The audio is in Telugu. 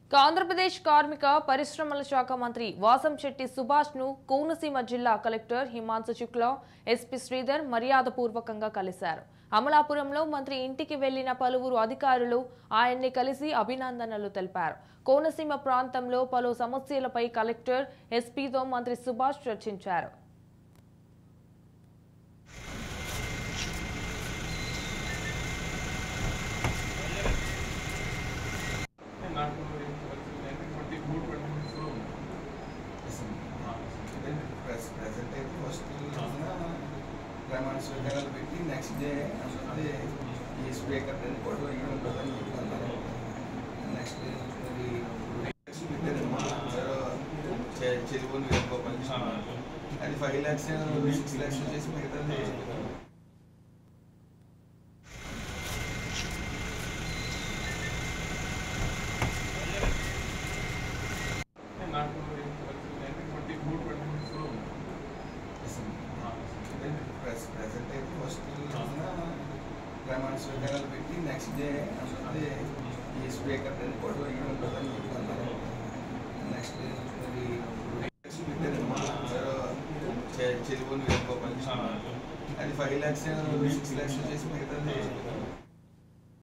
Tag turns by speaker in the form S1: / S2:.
S1: ఆంధ్రప్రదేశ్ కార్మిక పరిశ్రమల శాఖ మంత్రి వాసంశెట్టి సుభాష్ ను కోనసీమ జిల్లా కలెక్టర్ హిమాంశు శుక్లా ఎస్పీ శ్రీధర్ మర్యాదపూర్వకంగా కలిశారు అమలాపురంలో మంత్రి ఇంటికి వెళ్లిన పలువురు అధికారులు ఆయన్ని కలిసి అభినందనలు తెలిపారు కోనసీమ ప్రాంతంలో పలు సమస్యలపై కలెక్టర్ ఎస్పీతో మంత్రి సుభాష్ చర్చించారు
S2: నాకు ట్వంటీ మూడు ట్వంటీ మినిట్స్లో ఉంది
S3: ప్రెసెంట్ అయితే ఫస్ట్ ప్రమాణ స్వీకారాలు పెట్టి నెక్స్ట్ డే అంటే ఈ స్పీకర్ అని కూడా ఇవి ఉంటుందని చెప్తున్నారు నెక్స్ట్ డే మరి చెరువుని వేసుకోవాలి అది ఫైవ్ ల్యాక్స్ సిక్స్ ల్యాక్స్ వచ్చేసి మిగతాది
S2: నాకు ట్వంటీ మూడు ట్వంటీ మినిట్స్లో ఉంది
S3: ప్రెసెంట్ అయితే ఫస్ట్ ప్రమాణ స్వీకారాలు పెట్టి నెక్స్ట్ డే అంటే ఈ స్పీకర్ అని కూడా ఇవి ఉంటుందని చెప్తున్నారు నెక్స్ట్ డే మరి చెరువుని వేసుకోవాలి అది ఫైవ్ ల్యాక్స్ సిక్స్ ల్యాక్స్ వచ్చేసి మిగతాది